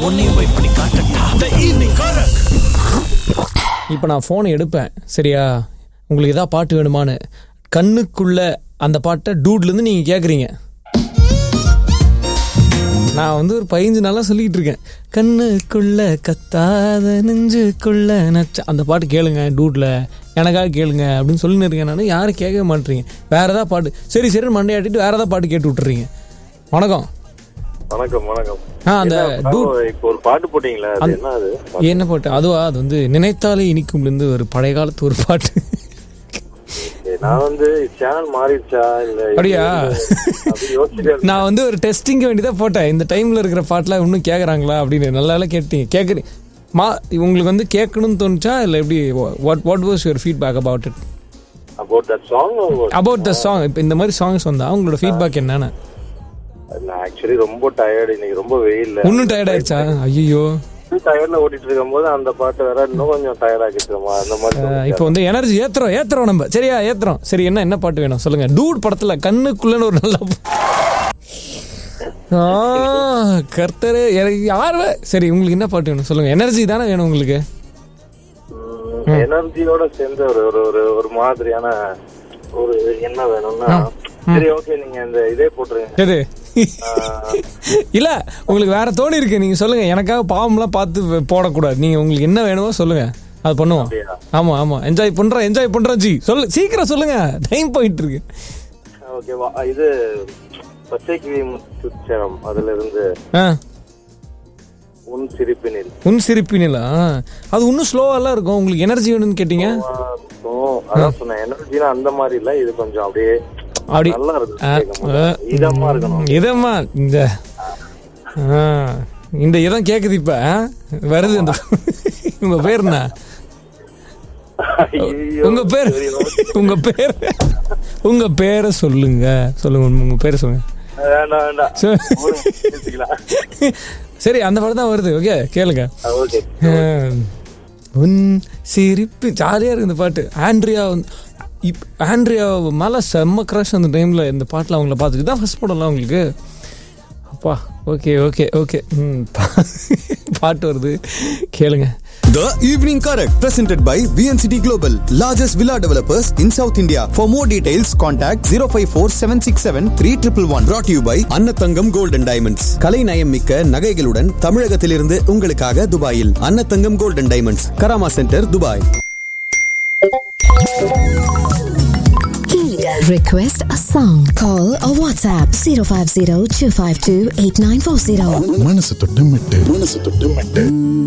உன்னையும் போய் பண்ணி காட்டட்டா த ஈவினிங் கரக் இப்போ நான் ஃபோனை எடுப்பேன் சரியா உங்களுக்கு எதாவது பாட்டு வேணுமான்னு கண்ணுக்குள்ள அந்த பாட்டை டூட்லேருந்து நீங்கள் கேட்குறீங்க நான் வந்து ஒரு பதினஞ்சு நாளாக சொல்லிக்கிட்டு இருக்கேன் கண்ணுக்குள்ள கத்தாத நெஞ்சுக்குள்ள நச்ச அந்த பாட்டு கேளுங்க டூட்டில் எனக்காக கேளுங்க அப்படின்னு சொல்லின்னு இருக்கேன் நான் யாரும் கேட்கவே மாட்டேறீங்க வேற ஏதாவது பாட்டு சரி சரி மண்டை ஆட்டிட்டு வேற ஏதாவது பாட்டு கேட்டு விட்டுறீங்க வணக்கம் வணக்கம் வணக்கம் ஆ அந்த என்ன, டூட் bro, இப்போ ஒரு பாட்டு போட்டீங்களா அது என்ன அது என்ன பாட்டு அதுவா அது வந்து நினைத்தாலே இனிக்கும்லேருந்து ஒரு பழைய காலத்து ஒரு பாட்டு சரி, நான் வந்து சேனல் மாறிடுச்சா இல்ல இது அப்படியா? வந்து அப்படி யோசிச்சுட்டே இருந்தேன். நான் வந்து ஒரு டெஸ்டிங் வேண்டிதான் போட்டேன் இந்த டைம்ல இருக்கிற பாட்டுலாம் இன்னும் கேட்குறாங்களா அப்படின்னு நல்லா எல்லாம் கேட்டீங்க கேட்குறீங்க மா உங்களுக்கு வந்து கேட்கணும்னு தோணுச்சா இல்லை எப்படி what what was your feedback about it about that song or what? About the song இப்போ இந்த மாதிரி சாங்ஸ் வந்தா உங்களோட ஃபீட்பேக் என்னன்னு நான் ஆக்சுவலி ரொம்ப டயர்டு இன்னைக்கு ரொம்ப வெயில் இன்னும் டயர்ட் ஆயிடுச்சா ஐயோ டயர்ட்ல ஓட்டிட்டு இருக்கும்போது அந்த பாட்டு வேற இன்னும் கொஞ்சம் டயர்ட் ஆக்கிட்டுமா அந்த மாதிரி தோணுச்சு. இப்போ வந்து எனர்ஜி ஏத்துறோம் ஏத்துறோம் நம்ம சரியா ஏத்துறோம் சரி என்ன என்ன பாட்டு வேணும் சொல்லுங்க டூட் படத்துல கண்ணுக்குள்ளன்னு ஒரு நல்ல ஆ, கர்த்தரே எனக்கு யாரு சரி உங்களுக்கு என்ன பாட்டு வேணும் சொல்லுங்க எனர்ஜி தானே வேணும் உங்களுக்கு எனர்ஜியோட சேர்ந்து ஒரு ஒரு ஒரு ஒரு மாதிரியான ஒரு என்ன வேணும்னா சரி ஓகே நீங்க இந்த இதே போட்டுருங்க எது ஆஹ், இல்ல உங்களுக்கு வேற தோணி இருக்கு நீங்க சொல்லுங்க எனக்காக பாவம்லாம் பார்த்து போடக்கூடாது நீங்க உங்களுக்கு என்ன வேணுமோ சொல்லுங்க அது பண்ணுவோம் அப்படியா? ஆமா ஆமா என்ஜாய் பண்றோம் என்ஜாய் பண்றோம் ஜி சொல்லு சீக்கிரம் சொல்லுங்க டைம் போயிட்டு இருக்கு ஓகேவா இது பச்சை கிவி முத்துச்சரம் அதுல இருந்து ஆ உன் சிரிப்பினில் உன் சிரிப்பினிலா அது இன்னும் ஸ்லோவாலாம் இருக்கும் உங்களுக்கு எனர்ஜி வேணும்னு கேட்டீங்க இருக்கும். அதான் சொன்னேன் எனர்ஜினா அந்த மாதிரி இல்ல இது கொஞ்சம் அப்படியே அப்படி நல்லா இருக்கும் ஆ, கேட்கும்போது. ஆ, இதமா இருக்கணும் இதம்மா இந்த ஆ, இந்த இதம் கேக்குது இப்ப ஆ? வருது அந்த உங்க பேர் என்ன ஐயையோ, உங்க பேர் சரி, okay. உங்க பேர் உங்க பேரை சொல்லுங்க சொல்லுங்க உங்க- உங்க பேரை சொல்லுங்க வேண்டாம் வேண்டாம் சரி. பேசிக்கலாம். சரி அந்த படம் தான் வருது ஓகே கேளுங்க ஆ, ஓகே ஆஹ், உன் சிரிப்பு ஜாலியாக இருக்கு இந்த பாட்டு ஆண்ட்ரியா வந்து இப் ஆண்ட்ரியா மேலே செம்ம க்ரஷ் அந்த டைமில் இந்த பாட்டில் அவங்கள பார்த்துட்டு தான் ஃபஸ்ட் படம்லாம் உங்களுக்கு அப்பா ஓகே ஓகே ஓகே ம் பா- பாட்டு வருது கேளுங்க The Evening Correct, presented by VNCT Global, largest villa developers in South India. For more details, contact 054 767 3111. Brought to you by அன்னத்தங்கம் Gold and Diamonds. கலை நயம் மிக்க நகைகளுடன் தமிழகத்திலிருந்து உங்களுக்காக துபாயில் Annathangam Gold and Diamonds, Karama centre Dubai Request a song. Call or WhatsApp 050 252 8940. மனசு தொட்டு மெட்டு மனசு தொட்டு மெட்டு